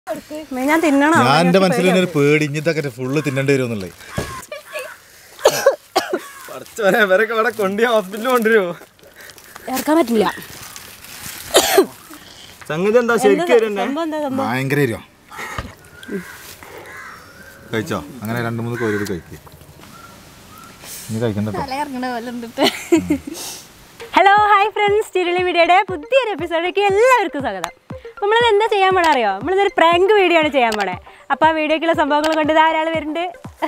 അമ്മേ, ഞാൻ തിന്നണോ ഞാൻ എന്റെ മനസ്സിൽ തന്നെ ഒരു പേടി ഇഞ്ഞിതൊക്കെ ഫുള്ള് തിന്നേണ്ടി വരുമെന്നുള്ളേ പഠിച്ചോനെ ഇവരൊക്കെ ഇവിടെ കൊണ്ടു ഹോസ്പിറ്റലിൽ കൊണ്ടുവരുമോ ഇറക്കാൻ പറ്റില്ല സംഗതി എന്താ ശരിക്കും വരണ്ടേ സംഭവം എന്താ സംഭവം ഭയങ്കര എരിവാ കഴിച്ചോ അങ്ങനെ രണ്ട് മൂന്ന് കോരി കഴിക്കുക ഇനി കഴിക്കണ്ട കേട്ടോ. ഹലോ ഹായ് ഫ്രണ്ട്സ് ചിരുളി മീഡിയയുടെ പുതിയൊരു എപ്പിസോഡിലേക്ക് എല്ലാവർക്കും സ്വാഗതം അപ്പോൾ നമ്മളിത് എന്താ ചെയ്യാൻ പോണേ അറിയോ നമ്മളിതൊരു പ്രാങ്ക് വീഡിയോ ആണ് ചെയ്യാൻ പോണേ അപ്പോൾ ആ വീഡിയോക്കുള്ള സംഭവങ്ങൾ കൊണ്ട് ഇതാ ഒരാൾ വരുന്നുണ്ട്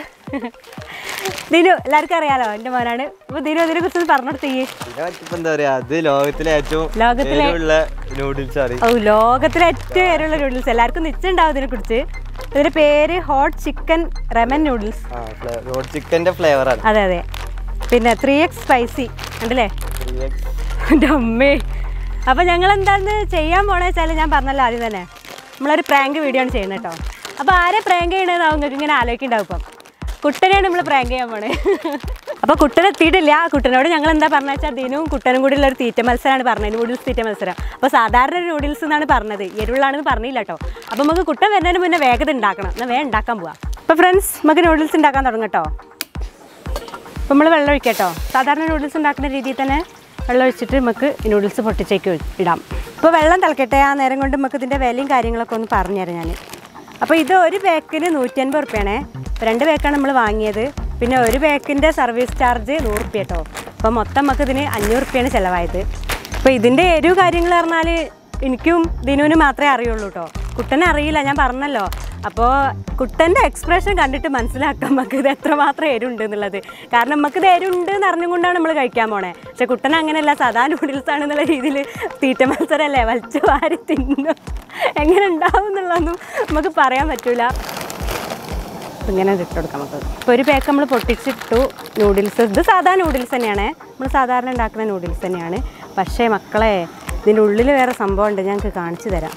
ദിനു എല്ലാവർക്കും അറിയാലോ എൻ്റെ മോനാണ് അപ്പോൾ ദിനു അതിനെ കുറിച്ച് പറഞ്ഞെടുത്ത് ഈ ഇപ്പൊ എന്താ പറയാ അത് ലോകത്തിലെ ഏറ്റവും ലോകത്തിലെ- എരിവുള്ള നൂഡിൽസ് അറിയും ഓ ലോകത്തിലെ ഏറ്റവും എരിവുള്ള നൂഡിൽസ് എല്ലാവർക്കും നിശ്ചയുണ്ടാവും ഇതിനെ കുറിച്ച് ഇതിൻ്റെ പേര് ഹോട്ട് ചിക്കൻ റെമൻ നൂഡിൽസ് ആ റോഡ് ചിക്കന്റെ ഫ്ലേവർ ആണ് അതെ അതെ പിന്നെ ത്രീ എക്സ് സ്പൈസി ഉണ്ടല്ലേ എൻ്റെ അമ്മേ അപ്പോൾ ഞങ്ങൾ എന്താന്ന് ചെയ്യാൻ പോണേ വെച്ചാൽ ഞാൻ പറഞ്ഞല്ലോ ആദ്യം തന്നെ നമ്മളൊരു പ്രാങ്ക് വീഡിയോ ആണ് ചെയ്യുന്നത് കേട്ടോ അപ്പോൾ ആരെ പ്രാങ്ക് ചെയ്യണമെന്ന് നിങ്ങൾക്ക് ഇങ്ങനെ ആലോചിക്കുന്നുണ്ടാവും ഇപ്പം കുട്ടനെയാണ് നമ്മൾ പ്രാങ്ക് ചെയ്യാൻ പോണേ അപ്പോൾ കുട്ടൻ എത്തിയിട്ടില്ല കുട്ടനോട് ഞങ്ങൾ എന്താ പറഞ്ഞ വെച്ചാൽ ദിനവും കുട്ടനും കൂടി ഉള്ള ഒരു തീറ്റ മത്സരമാണ് പറഞ്ഞത് നൂഡിൽസ് തീറ്റ മത്സരം അപ്പോൾ സാധാരണ ഒരു നൂഡിൽസ് എന്നാണ് പറഞ്ഞത് എരിവുള്ളാണെന്ന് പറഞ്ഞില്ല കേട്ടോ അപ്പോൾ നമുക്ക് കുട്ടൻ വരുന്നതിന് മുന്നേ വേഗത ഉണ്ടാക്കണം എന്നാൽ വേഗം ഉണ്ടാക്കാൻ പോവാം അപ്പോൾ ഫ്രണ്ട്സ് നമുക്ക് നൂഡിൽസ് ഉണ്ടാക്കാൻ തുടങ്ങും കേട്ടോ അപ്പോൾ നമ്മൾ വെള്ളം ഒഴിക്കട്ടോ സാധാരണ നൂഡിൽസ് ഉണ്ടാക്കുന്ന രീതിയിൽ തന്നെ വെള്ളം ഒഴിച്ചിട്ട് നമുക്ക് നൂഡിൽസ് പൊട്ടിച്ചേക്ക് ഇടാം ഇപ്പോൾ വെള്ളം തിളക്കട്ടെ ആ നേരം കൊണ്ട് നമുക്ക് ഇതിൻ്റെ വിലയും കാര്യങ്ങളൊക്കെ ഒന്ന് പറഞ്ഞുതരാം ഞാൻ അപ്പോൾ ഇത് ഒരു പാക്കിന് നൂറ്റൻപത് റുപ്യാണേ രണ്ട് പാക്കാണ് നമ്മൾ വാങ്ങിയത് പിന്നെ ഒരു പാക്കിൻ്റെ സർവീസ് ചാർജ് നൂറ് റുപ്യ കേട്ടോ അപ്പോൾ മൊത്തം നമുക്ക് ഇതിന് അഞ്ഞൂറ് റുപ്യാണ് ചിലവായത് അപ്പോൾ ഇതിൻ്റെ എരിവ് കാര്യങ്ങൾ പറഞ്ഞാൽ എനിക്കും ദിനുവിനും മാത്രമേ അറിയുള്ളൂ കേട്ടോ കുട്ടനെ അറിയില്ല ഞാൻ പറഞ്ഞല്ലോ അപ്പോൾ കുട്ടൻ്റെ എക്സ്പ്രഷൻ കണ്ടിട്ട് മനസ്സിലാക്കാം നമുക്ക് ഇത് എത്രമാത്രം എരുണ്ട് എന്നുള്ളത് കാരണം നമുക്ക് ഇത് എരുണ്ട് എന്ന് അറിഞ്ഞുകൊണ്ടാണ് നമ്മൾ കഴിക്കാൻ പോണേ പക്ഷെ കുട്ടൻ അങ്ങനെയല്ല സാധാ നൂഡിൽസ് ആണെന്നുള്ള രീതിയിൽ തീറ്റ മത്സരമല്ലേ വലിച്ചു വാരി തിന്നു എങ്ങനെ ഉണ്ടാവും എന്നുള്ളതൊന്നും നമുക്ക് പറയാൻ പറ്റൂല അപ്പൊ ഇങ്ങനെ ഇട്ട് കൊടുക്കാം നമുക്ക് ഇപ്പോൾ ഒരു പാക്ക് നമ്മൾ പൊട്ടിച്ചിട്ടു നൂഡിൽസ് ഇത് സാധാ നൂഡിൽസ് തന്നെയാണ് നമ്മൾ സാധാരണ ഉണ്ടാക്കുന്ന നൂഡിൽസ് തന്നെയാണ് പക്ഷേ മക്കളെ ഇതിൻ്റെ ഉള്ളിൽ വേറെ സംഭവം ഉണ്ട് ഞങ്ങൾക്ക് കാണിച്ചു തരാം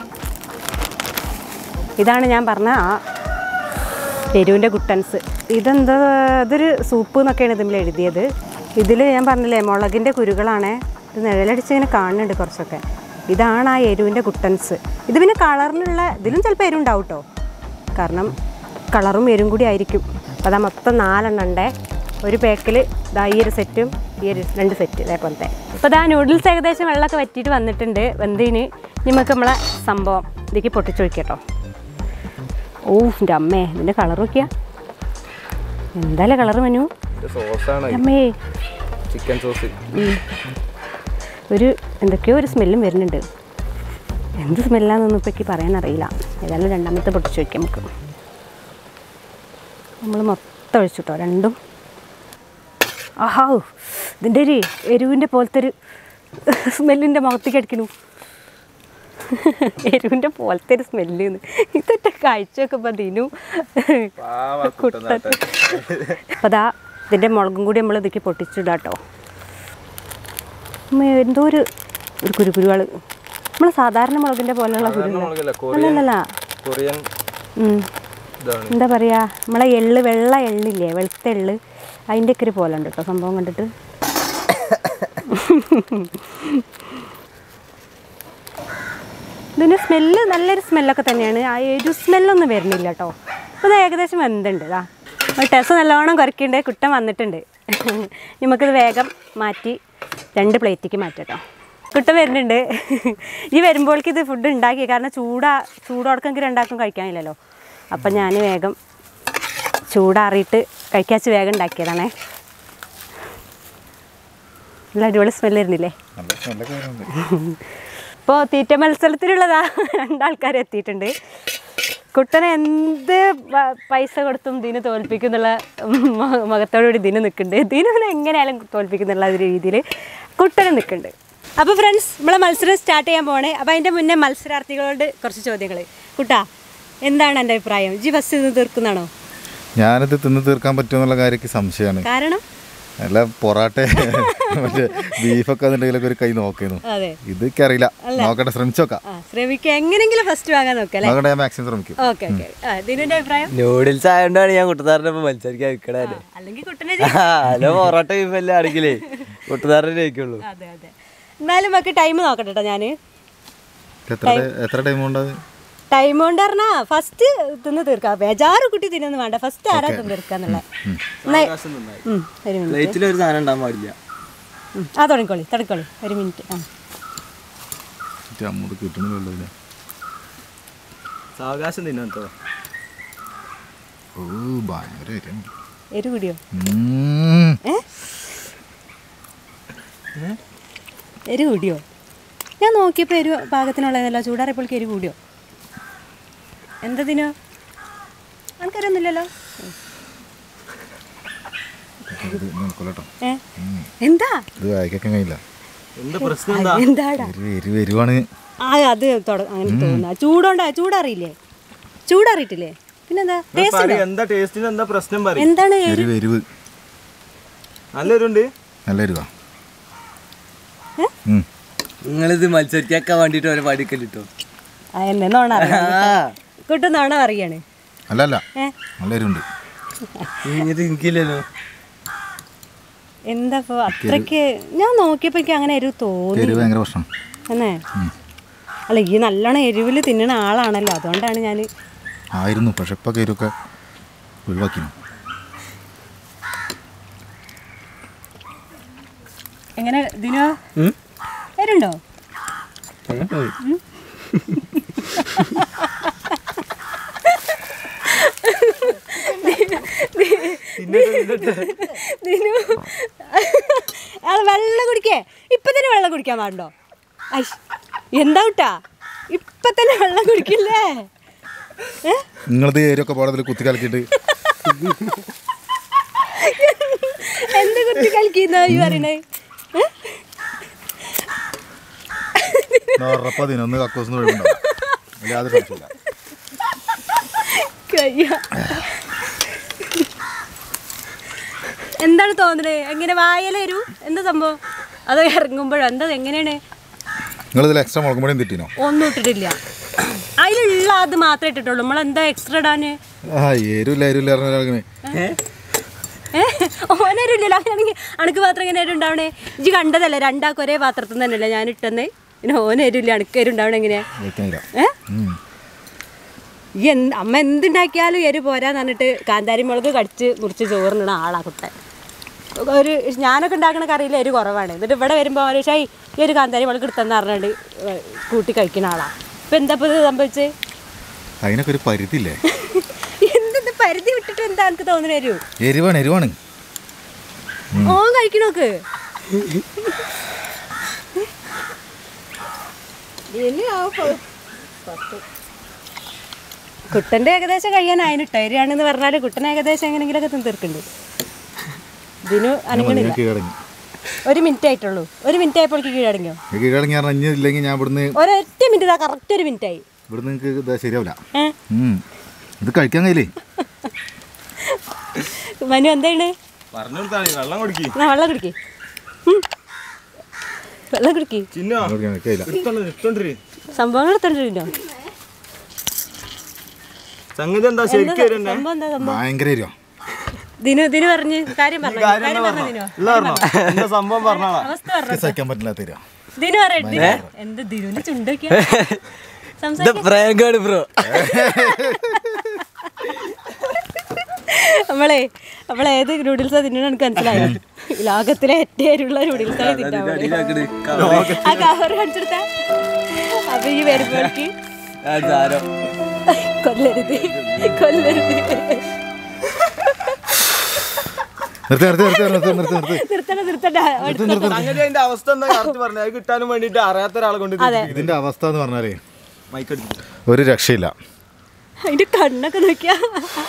ഇതാണ് ഞാൻ പറഞ്ഞ ആ എരുവിൻ്റെ കുട്ടൻസ് ഇതെന്താ ഇതൊരു സൂപ്പ് എന്നൊക്കെയാണ് ഇതിൽ എഴുതിയത് ഇതിൽ ഞാൻ പറഞ്ഞില്ലേ മുളകിൻ്റെ കുരുകളാണ് ഇത് നിഴലടിച്ച് ഇങ്ങനെ കാണുന്നുണ്ട് കുറച്ചൊക്കെ ഇതാണ് ആ എരുവിൻ്റെ കുട്ടൻസ് ഇത് പിന്നെ കളറിനുള്ള ഇതിലും ചിലപ്പോൾ എരുണ്ടാവും കേട്ടോ കാരണം കളറും എരും കൂടി ആയിരിക്കും അപ്പോൾ അതാ മൊത്തം നാലെണ്ണം ഉണ്ടേ ഒരു പാക്കിൽ ഇതാ ഈ ഒരു സെറ്റും ഈ ഒരു രണ്ട് സെറ്റ് ഇതേപോലത്തെ അപ്പോൾ ഇതാ നൂഡിൽസ് ഏകദേശം വെള്ളമൊക്കെ വറ്റിയിട്ട് വന്നിട്ടുണ്ട് വെന്തതിന് നമുക്ക് നമ്മളെ സംഭവം ഇതിലേക്ക് പൊട്ടിച്ചൊഴിക്കട്ടോ ഓ എൻ്റെ അമ്മേ ഇതിൻ്റെ കളർ നോക്കിയാ എന്തായാലും കളർ മനു സോസാണ് അമ്മേ ചിക്കൻ സോസ് ഉം. ഒരു എന്തൊക്കെയോ ഒരു സ്മെല്ലും വരുന്നുണ്ട് എന്ത് സ്മെല്ലാന്നൊന്നും ഇപ്പോൾ എനിക്ക് പറയാൻ അറിയില്ല ഏതായാലും രണ്ടാമത്തെ പൊട്ടിച്ച് വയ്ക്കാം നമുക്ക് നമ്മൾ മൊത്തം ഒഴിച്ചിട്ടോ രണ്ടും ആഹാ ഇതിൻ്റെ ഒരു എരിവിൻ്റെ പോലത്തെ ഒരു സ്മെല്ലിൻ്റെ മുഖത്തേക്ക് അടിക്കണു എരിവിൻ്റെ പോലത്തെ ഒരു സ്മെല്ല് ഇതൊക്കെ കാഴ്ച വെക്കുമ്പോൾ ദിനു കുട്ടൻ അപ്പോൾ അതാ ഇതിൻ്റെ മുളകും കൂടി നമ്മൾ ഇതിലേക്ക് പൊട്ടിച്ചിടാട്ടോ അമ്മേ, എന്തോ ഒരു ഒരു കുരുകുരുവാള് നമ്മൾ സാധാരണ മുളകിൻ്റെ പോലെയുള്ള മുളകല്ല, കുരു അല്ലല്ല കൊറിയൻ ഉം. ഇതാണ് എന്താ പറയുക നമ്മളെ എള്ള് വെള്ള എള്ളില്ലേ വെളുത്ത എള്ള് അതിൻ്റെ ഒക്കെ ഒരു പോലെ ഉണ്ട് കേട്ടോ സംഭവം കണ്ടിട്ട് ഇതിൻ്റെ സ്മെല്ല് നല്ലൊരു സ്മെല്ലൊക്കെ തന്നെയാണ് ആ ഒരു സ്മെല്ലൊന്നും വരുന്നില്ല കേട്ടോ അപ്പോൾ ഇത് ഏകദേശം വെന്തുണ്ട് ഇതാ ടെസ് നല്ലോണം കുറയ്ക്കുന്നുണ്ട് കുട്ടൻ വന്നിട്ടുണ്ട് നമുക്കിത് വേഗം മാറ്റി രണ്ട് പ്ലേറ്റിക്ക് മാറ്റാം കേട്ടോ കുട്ടൻ വരുന്നുണ്ട് ഈ വരുമ്പോഴേക്ക് ഇത് ഫുഡ് ഉണ്ടാക്കി കാരണം ചൂടാ ചൂടോടക്കെങ്കിൽ രണ്ടാക്കും കഴിക്കാനില്ലല്ലോ അപ്പം ഞാൻ വേഗം ചൂടാറിയിട്ട് കഴിക്കാച്ച് വേഗം ഉണ്ടാക്കിയതാണേ നല്ല അടിപൊളി സ്മെല്ല് വരുന്നില്ലേ നല്ല സ്മെല്ലൊക്കെ വരുന്നുണ്ട് ഇപ്പോൾ തീറ്റ മത്സരത്തിലുള്ളതാ രണ്ടാൾക്കാർ എത്തിയിട്ടുണ്ട് കുട്ടനെ എന്ത് പ- പൈസ കൊടുത്തും ദിന് തോൽപ്പിക്കും എന്നുള്ള മ- മുഖത്തോടുകൂടി ദിന് നിൽക്കുന്നുണ്ട് ദിനുവിനെ എങ്ങനെയായാലും തോൽപ്പിക്കുന്നുള്ള ഒരു രീതിയിൽ കുട്ടനെ നിൽക്കുന്നുണ്ട് അപ്പോൾ ഫ്രണ്ട്സ് നമ്മളെ മത്സരം സ്റ്റാർട്ട് ചെയ്യാൻ പോണേ അപ്പോൾ അതിൻ്റെ മുന്നേ മത്സരാർത്ഥികളോട് കുറച്ച് ചോദ്യങ്ങൾ കുട്ടാ എന്താണ് എൻ്റെ അഭിപ്രായം ജി ഫസ്റ്റ് ഇത് തീർക്കുന്നതാണോ ഞാനിത് തിന്ന് തീർക്കാൻ പറ്റുമെന്നുള്ള കാര്യക്ക് സംശയമാണ് കാരണം അല്ല പൊറാട്ട മറ്റേ ബീഫൊക്കെ അതിൻ്റെ ഒരു കൈ നോക്കുന്നു അതെ ഇത് എനിക്കറിയില്ല നോക്കട്ടെ ശ്രമിച്ചോക്കാം ആ ശ്രമിക്കുക എങ്ങനെയെങ്കിലും ഫസ്റ്റ് വാങ്ങാൻ നോക്കാം അല്ലേ നോക്കട്ടെ ഞാൻ മാക്സിമം ശ്രമിക്കും ഓക്കെ ഓക്കെ ആ ദിനുവിൻ്റെ അഭിപ്രായം നൂഡിൽസ് ആയതുകൊണ്ടാണ് ഞാൻ കുട്ടനാറിന്റെ ഒപ്പം മത്സരിക്കാൻ നിൽക്കണേ അല്ലെങ്കിൽ കുട്ടനെ ഹലോ പൊറോട്ട ബീഫല്ലേ ആണെങ്കിലേ കുട്ടനാറിനെ ജയിക്കുള്ളൂ അതെ അതെ എന്നാലും നമുക്ക് ടൈം നോക്കട്ടെ കേട്ടോ ഞാൻ എത്ര ടൈ- എത്ര ടൈം കൊണ്ടത് ടൈം കൊണ്ട് പറഞ്ഞാ ഫസ്റ്റ് തിന്ന് തീർക്കാം ബേജാറ് കുട്ടി തിന്നൊന്നും വേണ്ട ഫസ്റ്റ് ആരാ തിന്ന് തീർക്കാന്നുള്ള ഒരു മിനിറ്റ് പ്ലേറ്റിൽ ഒരു സാധനം ഉണ്ടാകാൻ പാടില്ല ഉം. ആ തുടങ്ങിക്കോളി തുടങ്ങിക്കോളി ഒരു മിനിറ്റ് ആ അങ്ങോട്ട് കിട്ടുന്നില്ലല്ലോ ഇതിന്. സാവകാശം തിന്നാൻ കേട്ടോ ഓ ഭയങ്കര എരിയാണ്. എരു കുടിയോ ഉം. എരു കൂടിയോ ഞാൻ നോക്കിയപ്പോൾ എരു പാകത്തിനുള്ളതല്ല ചൂടാറിയപ്പോഴേക്ക് എരു കൂടിയോ എന്തതിനോ എനിക്കറിയൊന്നുമില്ലല്ലോ ഇത് നോക്കോളട്ടോ ഏ എന്താ ഇത് വായിക്കാൻ കഴിയില്ല എന്താ പ്രശ്നം എന്താ എന്താടാ എരിവ് എരിവ് എരിവാണ് ആ അത് തുട- അങ്ങനെ തോന്നുക ചൂടുണ്ടാ ചൂടറിയില്ലേ ചൂടറിയിട്ടില്ലേ പിന്നെന്താ ടേസ്റ്റ് പറയ്, എന്താ ടേസ്റ്റിന് എന്താ പ്രശ്നം പറയും എന്താണ് എരു എരിവ് എരിവ് നല്ലൊരുണ്ട് നല്ല എരിവാ ഏ? ഉം. നിങ്ങളിത് മത്സരിക്കാൻ വേണ്ടിട്ട് ഒരു പഠിക്കലിട്ടോ ആ എന്നെ നോണ കുട്ടു നോണ പറയാണ് അല്ല അല്ല ഏ നല്ല എരിവുണ്ട് ഇത് എനിക്കില്ലല്ലോ എന്താ ഇപ്പൊ അത്രയ്ക്ക് ഞാൻ നോക്കിയപ്പോ എനിക്ക് അങ്ങനെ എരിവ് തോന്നി എരിവ് ഭയങ്കര പ്രശ്നം എന്നേ അല്ല ഈ നല്ലോണം എരിവിൽ തിന്നണ ആളാണല്ലോ അതുകൊണ്ടാണ് ഞാൻ ആയിരുന്നു പക്ഷെ ഇപ്പൊ എരിവൊക്കെ ഒഴിവാക്കി എങ്ങനെ ഇതിനോ എരുണ്ടോ ദിനു അത് വെള്ളം കുടിക്കേ ഇപ്പൊ തന്നെ വെള്ളം കുടിക്കാൻ പാടുണ്ടോ ഐ എന്താ കുട്ടാ ഇപ്പൊ തന്നെ വെള്ളം കുടിക്കില്ലേ ഏ? നിങ്ങളത് എരിവൊക്കെ പാടത്തിൽ കുത്തി കലക്കിയിട്ട് എന്ത് കുത്തി കളിക്കുന്ന ഈ പറയണേ ഏ? ഉറപ്പാ ദിനൊന്ന് കക്കോസ് ഒഴിവുണ്ടാവും അതിൽ യാതൊരു സംശയമില്ല കയ്യ. എന്താണ് തോന്നുന്നത് എങ്ങനെ വായലേരു എന്താ സംഭവം അത് ഇറങ്ങുമ്പോഴോ എന്താ എങ്ങനെയാണ് നിങ്ങളിതിൽ എക്സ്ട്രാ മുളകും പൊടിയും തിട്ടിനോ ഒന്നും ഇട്ടിട്ടില്ല അതിലുള്ള അത് മാത്രമേ ഇട്ടിട്ടുള്ളൂ നമ്മളെന്താ എക്സ്ട്രാ ഇടാന് ആ എരിവില്ല എരിവില്ല പറഞ്ഞ ഓനരുല്ലല്ലോ അങ്ങനെയാണെങ്കിൽ അണക്ക് പാത്രം എങ്ങനെ ഉണ്ടാവണേ ഇജ്ജ് കണ്ടതല്ലേ രണ്ടാൾക്ക് ഒരേ പാത്രത്തിൽ നിന്ന് തന്നെയല്ലേ ഞാൻ ഇട്ടെന്ന് പിന്നെ ഓനരുല്ല അണക്ക് എരുണ്ടാവണേ എങ്ങനെയാ വയ്ക്കാനില്ല ഏ ഈ എന്ത് അമ്മ എന്തുണ്ടാക്കിയാലും എരി പോരാന്ന് പറഞ്ഞിട്ട് കാന്താരി മുളക് കടിച്ച് മുറിച്ച് ചോറിനിട ആളാ കുട്ടൻ ഒരു ഞാനൊക്കെ ഉണ്ടാക്കുന്ന കറിയിൽ എരി കുറവാണ് എന്നിട്ട് ഇവിടെ വരുമ്പോൾ ഒരു ഷായി ഈ ഒരു കാന്താരി മുളക് എടുത്തെന്ന് പറഞ്ഞിട്ട് ഏ, കൂട്ടി കഴിക്കുന്ന ആളാ ഇപ്പം എന്താ ഇപ്പോൾ ഇത് സംഭവിച്ചത് അതിനൊക്കെ ഒരു പരിധിയില്ലേ എന്തെന്ന് പരിധി വിട്ടിട്ട് എന്താ എനിക്ക് തോന്നുന്നു വരൂ എരിവാണ് എരിവാണ് ഓൻ കഴിക്കണോക്ക് കുട്ടൻ്റെ ഏകദേശം കഴിയാനായിന് ടൈരിയാണെന്ന് പറഞ്ഞാൽ കുട്ടൻ ഏകദേശം എങ്ങനെങ്കിലുമൊക്കെ തിന്ന് തീർക്കുന്നുണ്ട് ഇതിന് അനങ്ങണില്ല കീഴടങ്ങി ഒരു മിനിറ്റ് ആയിട്ടുള്ളൂ ഒരു മിനിറ്റ് ആയപ്പോൾ കീഴടങ്ങിയോ കീഴടങ്ങി പറഞ്ഞാൽ ഇനി ഇല്ലെങ്കിൽ ഞാൻ ഇവിടുന്ന് ഒരൊറ്റ മിനിറ്റ് ഇതാ കറക്റ്റ് ഒരു മിനിറ്റ് ആയി ഇവിടുന്ന് നിങ്ങൾക്ക് ഇത് ശരിയാവില്ല ഏ ഉം. ഇത് കഴിക്കാൻ കഴിയില്ലേ മനു എന്താണ് പറഞ്ഞു കൊടുത്താണ് വെള്ളം കുടിക്കി എന്നാ വെള്ളം കുടിക്കേ വെള്ളം കുടിക്കേ ചിന്നോ കഴിക്കാൻ കഴിയില്ല ഇഷ്ടണ്ട് ഇഷ്ടണ്ട് സംഭവങ്ങൾ എടുത്തോണ്ടിരുന്നോ സംഗതി എന്താ ശരിക്കും വരണ്ടേ സംഭവം എന്താ സംഭവം ഭയങ്കര എരിവാ ദിനു ദിനു പറഞ്ഞ് കാര്യം പറഞ്ഞു കാര്യം പറഞ്ഞു ദിനു ഇല്ല പറഞ്ഞോ എന്താ സംഭവം പറഞ്ഞോളാം അവസ്ഥ പറഞ്ഞു ഇത് സഹിക്കാൻ പറ്റില്ലാത്ത എരിവാ ദിനു പറയട്ടെ എന്ത് ദിനുവിന്റെ ചുണ്ടൊക്കെയാ സംസാരിക്ക പ്രാങ്കാണ് ബ്രോ നമ്മളെ നമ്മളെ ഏത് നൂഡിൽസാ തിന്നണ എനിക്ക് മനസ്സിലായോ ലോകത്തിലെ ഏറ്റവും എരിവുള്ള നൂഡിൽസാണ് തിന്നാൻ പോകുന്നത്. ആ കവർ കാണിച്ചെടുത്ത അപ്പൊ ഈ വരുമ്പോഴേക്ക് കൊല്ലരുത് കൊല്ലരുത് നിർത്തി നിർത്തി നിർത്തി നിർത്തി നിർത്തി നിർത്തി നിർത്തണ്ട നിർത്തണ്ട സംഗതി അതിന്റെ അവസ്ഥ എന്താ കറക്റ്റ് പറഞ്ഞു അത് കിട്ടാനും വേണ്ടിട്ട് അറിയാത്ത ഒരാളെ കൊണ്ട് ഇതിന്റെ അവസ്ഥ എന്ന് പറഞ്ഞാലേ മൈക്കടിച്ചു ഒരു രക്ഷയില്ല അതിന്റെ കണ്ണൊക്കെ നോക്കിയാ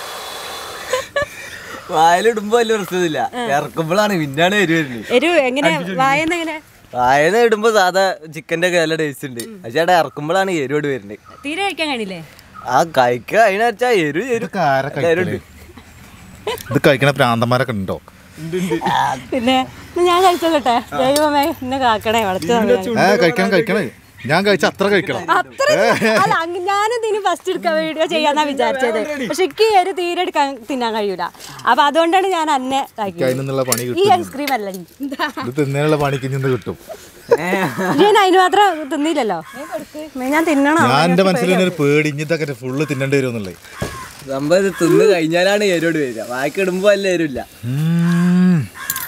വായലിടുമ്പോ വലിയ പ്രശ്നമില്ല ഇറക്കുമ്പോഴാണ് പിന്നാണ് എരി വരുന്നത് എരു എങ്ങനെ വായന്ന് എങ്ങനെ വായന ഇടുമ്പോ സാധാ ചിക്കന്റെ ഒക്കെ നല്ല ടേസ്റ്റ് ഉണ്ട് പക്ഷേ അവിടെ ഇറക്കുമ്പോഴാണ് എരിയോട് വരുന്നത് തീരെ കഴിക്കാൻ കഴിയില്ലേ ആ കഴിക്കുക അതിനച്ചാ എരു എരു ഇതൊക്കെ ആരാ കഴിക്കല് ഇത് കഴിക്കണ പ്രാന്തന്മാരൊക്കെ ഉണ്ടോ പിന്നെ എന്നാ ഞാൻ കഴിച്ചോട്ടെ ദൈവമേ എന്നെ കാക്കണേ വളർത്തു ഏ കഴിക്കണം കഴിക്കണേ ഞാൻ കഴിച്ച അത്ര കഴിക്കണം അത്ര അല്ല അങ്ങ് ഞാനും ഇതിന് ഫസ്റ്റ് എടുക്കാൻ വീഡിയോ ചെയ്യാന്നാ വിചാരിച്ചത് പക്ഷെ എനിക്ക് ഈ ഒരു തീരെ എടുക്കാൻ തിന്നാൻ കഴിയൂല അപ്പൊ അതുകൊണ്ടാണ് ഞാൻ അന്നെ എനിക്ക് ഇതാക്കിയത് അതിനുള്ള പണി ഈ കിട്ടും ഐസ്ക്രീം അല്ല ഇത് തിന്നാനുള്ള പണിക്ക് നിന്ന് കിട്ടും ഞാൻ അതിന് മാത്രം തിന്നില്ലല്ലോ ഞാൻ തിന്നണോ ഞാൻ എൻ്റെ മനസ്സിൽ തന്നെ ഒരു പേടി ഇഞ്ഞിതൊക്കെ ഫുള്ള് തിന്നേണ്ടി വരും എന്നുള്ളത് സംഭവം ഇത് തിന്ന് കഴിഞ്ഞാലാണ് എരോട് വരിക വായിക്ക് ഇടുമ്പോ അല്ല എരില്ല ഉം.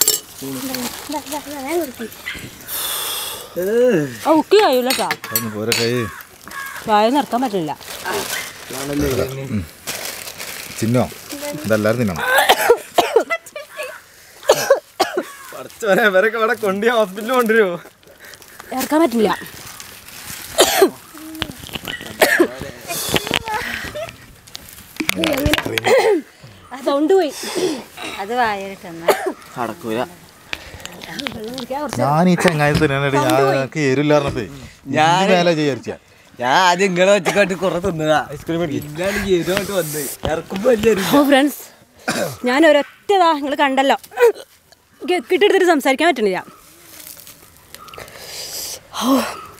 ആ ഉക്കി കഴിയൂല കേട്ടോ അതൊന്ന് പോരെ കൈ വായ നിർത്താൻ പറ്റില്ല ചിന്നോ ഇതെല്ലാവരും തിന്നണം കുറച്ച് ഇവരൊക്കെ ഇവിടെ കൊണ്ട് ഹോസ്പിറ്റലിൽ കൊണ്ടുവരുമോ ഇറക്കാൻ പറ്റില്ല സൗണ്ട് പോയി അത് വായലിട്ടെന്ന നടക്കൂല ഞാൻ ഈ ചങ്ങായി തിന്നണേ ഞാൻ എരില്ലാറിനപ്പേ ഞാൻ മേലെ വിചാരിച്ച ഞാൻ ആദ്യം ഇങ്ങനെ വെച്ചിട്ട് കുറെ തിന്നതാ ഐസ്ക്രീം ഇല്ലാണ്ട് എരുമായിട്ട് വന്ന് ഇറക്കുമ്പോ വലിയ എരിവ് ഓ ഫ്രണ്ട്സ് ഞാൻ ഒരൊറ്റതാ നിങ്ങൾ കണ്ടല്ലോ എനിക്ക് കിട്ടിയെടുത്തിട്ട് സംസാരിക്കാൻ പറ്റണില്ല ഓ.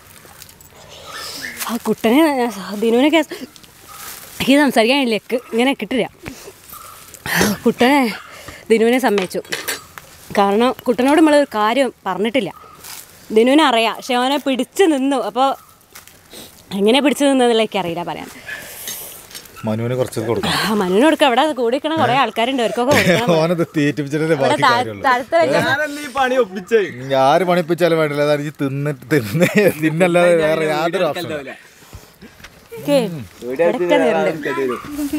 ആ കുട്ടനെ ദിനുവിനൊക്കെ എനിക്ക് സംസാരിക്കാൻ കഴിയില്ല എക്ക് ഇങ്ങനെ കിട്ടില്ല കുട്ടനെ ദിനുവിനെ സമ്മതിച്ചു കാരണം കുട്ടനോട് നമ്മൾ ഒരു കാര്യം പറഞ്ഞിട്ടില്ല ദിനുവിനെ അറിയാം പക്ഷെ അവനെ പിടിച്ച് നിന്നു അപ്പോൾ എങ്ങനെ പിടിച്ച് നിന്നതെന്നുള്ള എനിക്കറിയില്ല പറയാൻ മനുവിന് കുറച്ച് കൊടുക്കണം ആ മനുവിന് കൊടുക്കാം അവിടെ കൂടി നിൽക്കണ കുറേ ആൾക്കാരുണ്ട് അവർക്കൊക്കെ കൊടുക്കണം ഓനത് തീറ്റിപ്പിച്ചിട്ടേ ഇവിടെ ബാക്കി താ- കാര്യമുള്ളൂ താഴത്തെ വലിയ ഞാനല്ലേ ഈ പണി ഒപ്പിച്ചേ ആര് പണിപ്പിച്ചാലും വേണ്ടില്ല അതാണ് ഈ തിന്നിട്ട് തിന്ന് തിന്നല്ലാതെ വേറെ യാതൊരു ഓപ്ഷൻ ഒക്കെ ഇവിടെയൊക്കെ നേരുണ്ട്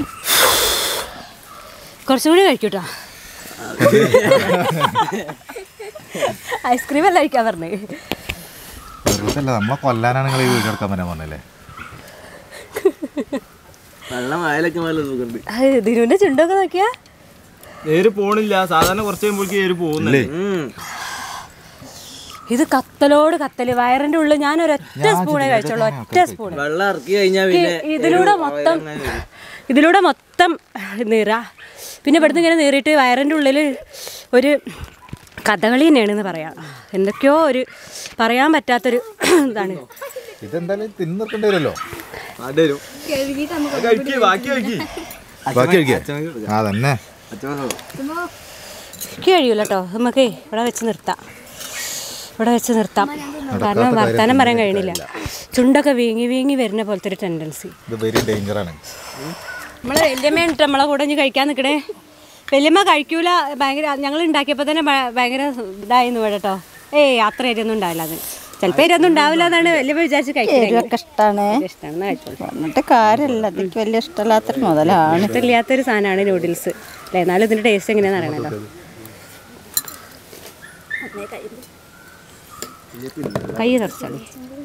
കുറച്ചുകൂടി കഴിക്കൂട്ടോ ഐസ്ക്രീം അല്ല കഴിക്കാൻ പറഞ്ഞേ വെറുതെ അല്ല നമ്മളെ കൊല്ലാനാണ് നിങ്ങൾ ഈ വീട് എടുക്കാൻ പറ്റാൻ പറഞ്ഞല്ലേ വെള്ളം വായലൊക്കെ നല്ല സുഖമുണ്ട് അത് ദിനുവിന്റെ ചുണ്ടൊക്കെ നോക്കിയാ നേര് പോണില്ല സാധാരണ കുറച്ച് കഴിയുമ്പോഴേക്ക് ഏര് പോകുന്നില്ലേ ഇത് കത്തലോട് കത്തല് വയറിന്റെ ഉള്ളിൽ ഞാൻ ഒരൊറ്റ സ്പൂണേ കഴിച്ചുള്ളൂ ഒറ്റ സ്പൂൺ വെള്ളം ഇറക്കി കഴിഞ്ഞാൽ പിന്നെ ഇതിലൂടെ മൊത്തം ഇതിലൂടെ മൊത്തം നിറ പിന്നെ ഇവിടുന്ന് ഇങ്ങനെ നീറിയിട്ട് വയറിൻ്റെ ഉള്ളിൽ ഒരു കഥകളി തന്നെയാണെന്ന് പറയാം എന്തൊക്കെയോ ഒരു പറയാൻ പറ്റാത്തൊരു ഇതാണ് ഇതെന്തായാലും തിന്നിർക്കേണ്ടി വരുമല്ലോ അതരും കഴിക്ക് ബാക്കി കഴിക്ക് ബാക്കി കഴിക്കേ ആ തന്നെ എനിക്ക് കഴിയൂല കേട്ടോ നമുക്ക് ഇവിടെ വെച്ച് നിർത്താം ഇവിടെ വെച്ച് നിർത്താം കാരണം വർത്താനം പറയാൻ കഴിയണില്ല ചുണ്ടൊക്കെ വീങ്ങി വീങ്ങി വരുന്ന പോലത്തെ ഒരു ടെൻഡൻസി ഇത് വെരി ഡേഞ്ചറാണ് നമ്മളെ വല്യമ്മ ഉണ്ട് നമ്മളെ കൂടെ ഇനി കഴിക്കാൻ നിൽക്കണേ വല്യമ്മ കഴിക്കൂല ഭയങ്കര ഞങ്ങൾ ഉണ്ടാക്കിയപ്പോൾ തന്നെ ഭ- ഭയങ്കര ഇതായിരുന്നു ഇവിടെ കേട്ടോ ഏയ് അത്ര എരിയൊന്നും ഉണ്ടാവില്ല അത് ചിലപ്പോൾ എരിയൊന്നും ഉണ്ടാവില്ല എന്നാണ് വല്യമ്മ വിചാരിച്ച് കഴിക്കുന്നത് എരിവൊക്കെ ഇഷ്ടമാണ് ഇഷ്ടമാണ് കഴിച്ചോളൂ പറഞ്ഞിട്ട് കാര്യമില്ല എനിക്ക് വലിയ ഇഷ്ടമില്ലാത്തൊരു മുതലാണ് ഇഷ്ടമില്ലാത്തൊരു സാധനമാണ് നൂഡിൽസ് അല്ലേ എന്നാലും ഇതിൻ്റെ ടേസ്റ്റ് എങ്ങനെയാണെന്ന് അറിയണല്ലോ കൈ നിറച്ചാളി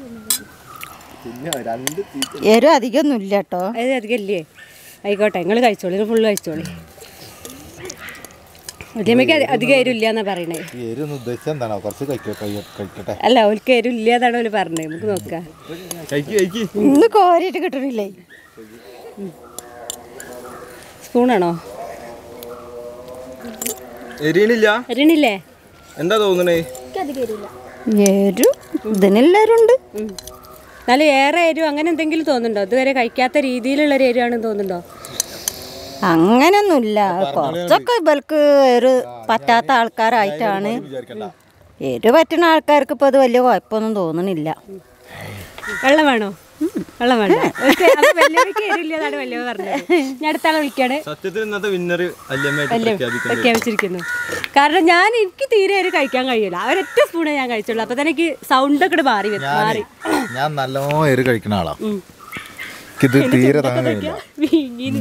എരിവ് അധികമൊന്നും ഇല്ല കേട്ടോ അത് അധികം ഇല്ലേ ആയിക്കോട്ടെ നിങ്ങൾ കഴിച്ചോളി നിങ്ങൾ ഫുള്ള് കഴിച്ചോളി വല്യമ്മയ്ക്ക് അധി- അധികം എരിവില്ല എന്നാണ് പറയണേ ഈ എരി ഒന്ന് ഉദ്ദേശിച്ചത് എന്താണോ കുറച്ച് കഴിക്കട്ടെ കഴിക്കട്ടെ അല്ല ഓൽക്ക് എരിവില്ല എന്നാണ് ഓല് പറഞ്ഞത് നമുക്ക് നോക്കാം കഴിക്ക് കഴിക്ക് ഇന്ന് കോരിയിട്ട് കിട്ടണില്ലേ സ്പൂണാണോ എരിയണില്ല എരിണില്ലേ എന്താ തോന്നണേ എരു ഇതിനെല്ലാവരും ഉണ്ട് ഉം. എന്നാലും ഏറെ എരിവ് അങ്ങനെ എന്തെങ്കിലും തോന്നുന്നുണ്ടോ ഇതുവരെ കഴിക്കാത്ത രീതിയിലുള്ള ഒരു എരിവാണെന്ന് തോന്നുന്നുണ്ടോ അങ്ങനെയൊന്നുമില്ല കുറച്ചൊക്കെ ഇവർക്ക് ഒരു പറ്റാത്ത ആൾക്കാരായിട്ടാണ് എരു പറ്റുന്ന ആൾക്കാർക്ക് ഇപ്പോൾ അത് വലിയ കുഴപ്പമൊന്നും തോന്നണില്ല വെള്ളം വേണോ വെള്ളം വേണ്ട ഓൽക്ക് അത് വല്യമ്മയ്ക്ക് എരിവില്ല എന്നാണ് വല്യമ്മ പറഞ്ഞത് ഞാൻ അടുത്ത ആളെ വിളിക്കാണ് സത്യത്തിൽ ഇന്നത്തെ വിന്നർ അല്ലമ്മയായിട്ട് വല്യ പ്രഖ്യാപിക്കുന്നത് പ്രഖ്യാപിച്ചിരിക്കുന്നു കാരണം ഞാൻ എനിക്ക് തീരെ എരി കഴിക്കാൻ കഴിയില്ല അവരൊറ്റ സ്പൂണേ ഞാൻ കഴിച്ചുള്ളൂ അപ്പൊ തന്നെ എനിക്ക് സൗണ്ട് ഒക്കെ മാറി വരും. മാറി ഞാൻ നല്ലോണം എരി കഴിക്കുന്ന ആളാ ഇത് തീരെ താങ്ങാൻ കഴിയില്ല വീങ്ങിന്.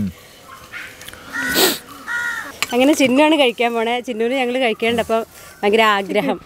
അങ്ങനെ ചിന്നാണ് കഴിക്കാൻ പോണേ ചിന്നൂന് ഞങ്ങൾ കഴിക്കേണ്ടപ്പോൾ ഭയങ്കര ആഗ്രഹം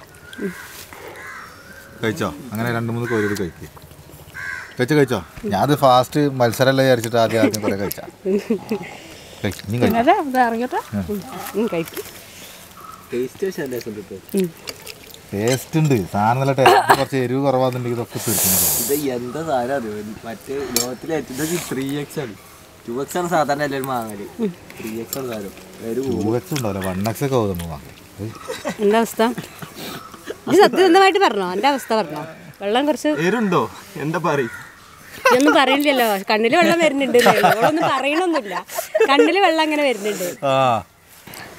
കഴിച്ചോ അങ്ങനെ രണ്ട് മൂന്ന് കോരി കഴിക്ക് കഴിച്ചോ കഴിച്ചോ ഞാൻ അത് ഫാസ്റ്റ് മത്സരമല്ല വിചാരിച്ചിട്ട് ആദ്യം ആദ്യം കുറെ കഴിച്ചാ കഴിക്ക്, ഇനിയും കഴിക്കാം അതാ അത് ഇറങ്ങട്ടെ ഉം, കഴിക്കും ടേസ്റ്റ് പക്ഷേ അല്ലേ സ്വന്തം ടേസ്റ്റ് ഉണ്ട് സാധനം നല്ല ടേസ്റ്റ് കുറച്ച് എരിവ് കുറവാന്നുണ്ടെങ്കിൽ ഇതൊക്കെ തീർക്കുന്നത് ഇത് എന്താ സാധനം അത് മറ്റേ ലോകത്തിലെ ഏറ്റവും ത്രീ എക്സ് ആണ് ടു എക്സ് ആണ് സാധാരണ എല്ലാവരും വാങ്ങല് ത്രീ എക്സ് ആണ് സാധനം ഒരു ടൂ എക്സ് ഉണ്ടാവില്ല വൺ എക്സ് ഒക്കെ ആവും നമ്മൾ വാങ്ങാൻ എന്താ അവസ്ഥ ഇത് സത്യസന്ധമായിട്ട് പറഞ്ഞോ എൻ്റെ അവസ്ഥ പറഞ്ഞോ വെള്ളം കുറച്ച് എരുണ്ടോ എന്താ പറയും ഇതൊന്നും പറയില്ലല്ലോ കണ്ണിൽ വെള്ളം വരുന്നുണ്ട് ഒന്നും പറയണൊന്നുമില്ല കണ്ണിൽ വെള്ളം അങ്ങനെ വരുന്നുണ്ട് ആ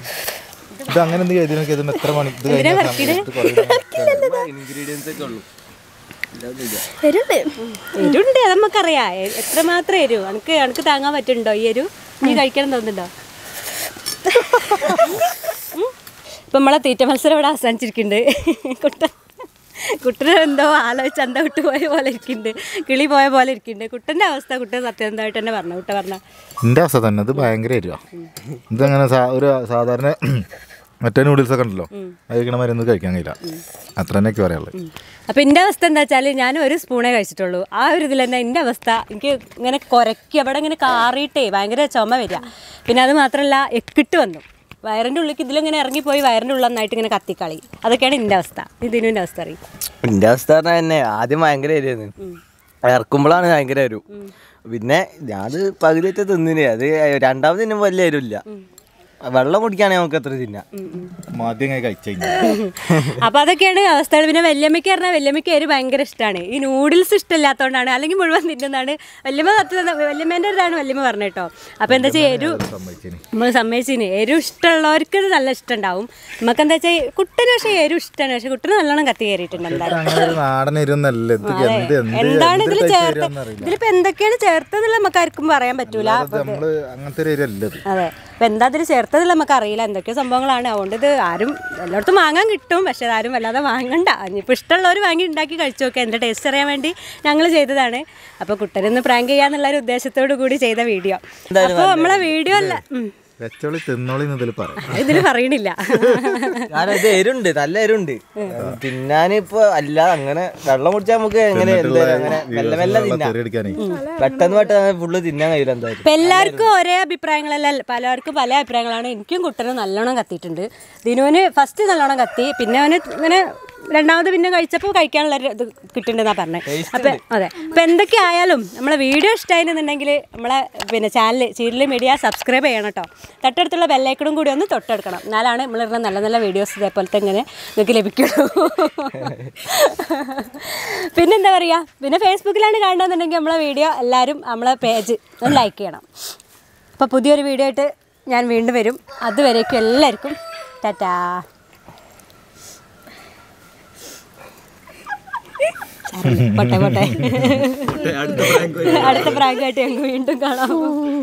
ഇത് അങ്ങനെ എന്ത് ചെയ്തു നോക്കി ഇതിന് എത്ര മണി ഇത് എന്തിനാ കഴിഞ്ഞ വറക്കിയത്? സമയത്ത് കുറേ ഇൻഗ്രീഡിയൻസ് ഒക്കെ ഉള്ളൂ എരുണ്ട് എരുണ്ട് അത് നമുക്കറിയാം എ- എത്രമാത്രം എരു എനിക്ക് എനിക്ക് താങ്ങാൻ പറ്റുന്നുണ്ടോ ഈ എരു നീ കഴിക്കണം തോന്നുന്നുണ്ടോ ഉം. ഇപ്പൊ നമ്മളെ തീറ്റ മത്സരം ഇവിടെ അവസാനിച്ചിരിക്കുന്നുണ്ട് കുട്ട കുട്ടന് എന്തോ ആലോചിച്ച് അന്ത വിട്ട് പോയ പോലെ ഇരിക്കുന്നുണ്ട് കിളി പോയ പോലെ ഇരിക്കുന്നുണ്ട് കുട്ടൻ്റെ അവസ്ഥ കുട്ടൻ സത്യസന്ധമായിട്ട് തന്നെ പറഞ്ഞു കുട്ട പറഞ്ഞ എൻ്റെ അവസ്ഥ തന്നെ ഇത് ഭയങ്കര എരിവാ ഇതങ്ങനെ സാ- ഒരു സാധാരണ മറ്റേ നൂഡിൽസ് ഒക്കെ ഉണ്ടല്ലോ അത് കഴിക്കണ മരുന്ന് കഴിക്കാൻ കഴിയില്ല അത്ര തന്നെയൊക്കെ പറയാനുള്ളത് അപ്പോൾ എൻ്റെ അവസ്ഥ എന്താ വെച്ചാൽ ഞാൻ ഒരു സ്പൂണേ കഴിച്ചിട്ടുള്ളൂ ആ ഒരു ഇതിൽ തന്നെ എൻ്റെ അവസ്ഥ എനിക്ക് ഇങ്ങനെ കുരയ്ക്ക് അവിടെ ഇങ്ങനെ കാറിയിട്ടേ ഭയങ്കര ചുമ വരിക പിന്നെ അത് മാത്രമല്ല എക്കിട്ട് വന്നു വയറിൻ്റെ ഉള്ളിലേക്ക് ഇതിലിങ്ങനെ ഇറങ്ങിപ്പോയി വയറിൻ്റെ ഉള്ളിൽ നന്നായിട്ട് ഇങ്ങനെ കത്തിക്കളി അതൊക്കെയാണ് എൻ്റെ അവസ്ഥ ഇതിനുവിൻ്റെ അവസ്ഥ അറിയും എൻ്റെ അവസ്ഥ പറഞ്ഞാൽ തന്നെ ആദ്യം ഭയങ്കര എരിയായിരുന്നു ഇറക്കുമ്പോഴാണ് ഭയങ്കര എരു പിന്നെ ഞാനത് പകുതിയൊക്കെ തിന്നിന് അത് രണ്ടാമത് തിന്നുമ്പോൾ വലിയ എരിവില്ല വെള്ളം കുടിക്കുകയാണെങ്കിൽ നമുക്ക് എത്ര തിന്നാം മദ്യം ഇങ്ങനെ കഴിച്ചു കഴിഞ്ഞാൽ അപ്പോൾ അതൊക്കെയാണ് അവസ്ഥകൾ പിന്നെ വല്യമ്മയ്ക്ക് പറഞ്ഞാൽ വല്യമ്മയ്ക്ക് എരി ഭയങ്കര ഇഷ്ടമാണ് ഈ നൂഡിൽസ് ഇഷ്ടമില്ലാത്തതുകൊണ്ടാണ് അല്ലെങ്കിൽ മുഴുവൻ തിന്നുന്നതാണ് വല്യമ്മ സത്യം വല്യമ്മേൻ്റെ ഇതാണ് വല്യമ്മ പറഞ്ഞത് കേട്ടോ അപ്പോൾ എന്താ വെച്ചാൽ എരു സമ്മതിച്ചേന് നമ്മൾ സമ്മതിച്ചിന് എരു ഇഷ്ടമുള്ളവർക്ക് ഇത് നല്ല ഇഷ്ടമുണ്ടാവും നമുക്ക് എന്താ വെച്ചാൽ കുട്ടന് പക്ഷേ എരു ഇഷ്ടമാണ് പക്ഷെ കുട്ടന് നല്ലോണം കത്തി കയറിയിട്ടുണ്ട് എന്തായാലും അങ്ങനെ ഒരു നാടൻ എരിവൊന്നല്ല ഇത് എന്ത് എന്ത് എന്താണ് ഇതിൽ എന്ത് type ചേർത്ത് എരിവാന്ന് അറിയില്ല ഇതിലിപ്പോൾ എന്തൊക്കെയാണ് ചേർത്തതെന്നുള്ള നമുക്ക് ആർക്കും പറയാൻ പറ്റൂല അത് നമ്മള് അങ്ങനത്തെ ഒരു എരിവല്ല ഇത് അതെ അപ്പം എന്താ ഇതിൽ ചേർത്തതിൽ നമുക്ക് അറിയില്ല എന്തൊക്കെ സംഭവങ്ങളാണ് അതുകൊണ്ട് ഇത് ആരും എല്ലായിടത്തും വാങ്ങാൻ കിട്ടും പക്ഷെ ആരും വല്ലാതെ വാങ്ങണ്ട ഇനിയിപ്പോൾ ഇഷ്ടമുള്ളവർ വാങ്ങി ഉണ്ടാക്കി കഴിച്ചു നോക്കുക എൻ്റെ ടേസ്റ്റ് അറിയാൻ വേണ്ടി ഞങ്ങൾ ചെയ്തതാണ് അപ്പോൾ കുട്ടനൊന്ന് പ്രാങ്ക് ചെയ്യാന്നുള്ള ഒരു ഉദ്ദേശത്തോടു കൂടി ചെയ്ത വീഡിയോ അപ്പോൾ നമ്മളെ വീഡിയോ അല്ല ഉം. വെച്ചോളി തിന്നോളി എന്നതിൽ പറയാം ഇതിൽ പറയണില്ല കാരണം ഇത് എരുണ്ട് നല്ല എരുണ്ട് തിന്നാനിപ്പോ അല്ലാതെ അങ്ങനെ വെള്ളം കുടിച്ചാൽ നമുക്ക് എങ്ങനെ എന്തായാലും അങ്ങനെ മെല്ലെ മെല്ലെ തിന്നാം തെറിയടിക്കാനേ പെട്ടെന്ന് പെട്ടെന്ന് ഫുള്ള് തിന്നാൻ കഴിയില്ല എന്തായാലും ഇപ്പം എല്ലാവർക്കും ഒരേ അഭിപ്രായങ്ങളല്ല പലർക്കും പല അഭിപ്രായങ്ങളാണ് എനിക്കും കുട്ടനും നല്ലോണം കത്തിയിട്ടുണ്ട് ദിനുവിന് ഫസ്റ്റ് നല്ലോണം കത്തി പിന്നെ അവന് ഇങ്ങനെ രണ്ടാമത് പിന്നെ കഴിച്ചപ്പോൾ കഴിക്കാനുള്ള ഒരു ഇത് കിട്ടുന്നുണ്ടെന്നാണ് പറഞ്ഞത് അപ്പം അതെ അപ്പം എന്തൊക്കെ ആയാലും നമ്മളെ വീഡിയോ ഇഷ്ടമായിരുന്നുണ്ടെങ്കിൽ നമ്മളെ പിന്നെ ചാനൽ ചീരലി മീഡിയ സബ്സ്ക്രൈബ് ചെയ്യണം കേട്ടോ തൊട്ടടുത്തുള്ള ബെല്ലൈക്കണും കൂടി ഒന്ന് തൊട്ടെടുക്കണം എന്നാലാണ് നമ്മളിടുന്ന നല്ല നല്ല വീഡിയോസ് ഇതേപോലത്തെ ഇങ്ങനെ നിങ്ങൾക്ക് ലഭിക്കുള്ളൂ പിന്നെന്താ പറയുക പിന്നെ ഫേസ്ബുക്കിലാണ് കാണുന്നതെന്നുണ്ടെങ്കിൽ നമ്മളെ വീഡിയോ എല്ലാവരും നമ്മളെ പേജ് ഒന്ന് ലൈക്ക് ചെയ്യണം അപ്പോൾ പുതിയൊരു വീഡിയോ ആയിട്ട് ഞാൻ വീണ്ടും വരും അതുവരേക്കും എല്ലാവർക്കും ടാറ്റാ പോട്ടെ പോട്ടെ അടുത്ത പ്രാങ്കായിട്ട് ഞങ്ങൾക്ക് വീണ്ടും കാണാം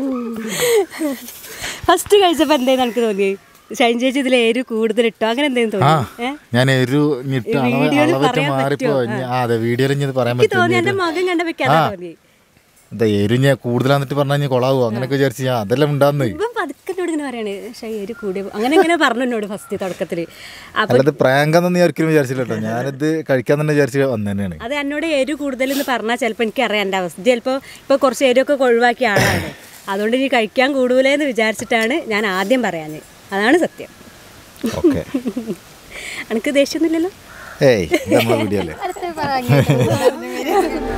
ഫസ്റ്റ് കഴിച്ചപ്പോൾ എന്തേലും എനിക്ക് തോന്നി ഷൈൻ ചേച്ചി ഇതിൽ ഏര് കൂടുതൽ ഇട്ടോ അങ്ങനെ എന്തെങ്കിലും ആ തോന്നി ഏഹ് ഞാൻ ഒരു ഞിട്ട് ഈ അളവ് വീഡിയോയിൽ അളവറ്റ് പറയാൻ മാറിപ്പോ പറ്റുമോ? ഇനി- ആ അതെ വീഡിയോയിൽ ഇനി പറയാൻ എനിക്ക് തോന്നി പറ്റും എൻ്റെ മകൻ കണ്ടപ്പോൾ അതാ തോന്നി എന്താ എരു ഞാൻ കൂടുതലാന്നിട്ട് പറഞ്ഞാൽ ഞാൻ കൊളാവോ അങ്ങനെയൊക്കെ വിചാരിച്ചു ഞാൻ അതെല്ലാം ഉണ്ടാന്ന് ഇപ്പം പതുക്കെ എന്നോട് ഇങ്ങനെ പറയണേ ഷൈ ഏര് കൂടിയ അങ്ങനെ ഇങ്ങനെ പറഞ്ഞു എന്നോട് ഫസ്റ്റ് തുടക്കത്തിൽ അപ്പോൾ അല്ലത് പ്രാങ്കാന്നൊന്നും ഞാൻ ഒരിക്കലും വിചാരിച്ചില്ല കേട്ടോ ഞാനിത് കഴിക്കാൻ തന്നെ വിചാരിച്ച് വന്നു തന്നെയാണ് അത് എന്നോട് എരു കൂടുതലെന്ന് പറഞ്ഞാൽ ചിലപ്പോൾ എനിക്ക് അറിയാം എൻ്റെ അവസ്ഥ ചിലപ്പോൾ ഇപ്പോൾ കുറച്ച് എരിവൊക്കെ ഒഴിവാക്കിയ ആളാണ് അതുകൊണ്ട് ഇനി കഴിക്കാൻ കൂടൂലേന്ന് വിചാരിച്ചിട്ടാണ് ഞാൻ ആദ്യം പറയാഞ്ഞത് അതാണ് സത്യം ഓക്കെ എനിക്ക് ദേഷ്യമൊന്നുമില്ലല്ലോ ഏയ് ഇത് നമ്മളെ വീഡിയോ അല്ലേ അടുത്ത പറയാൻ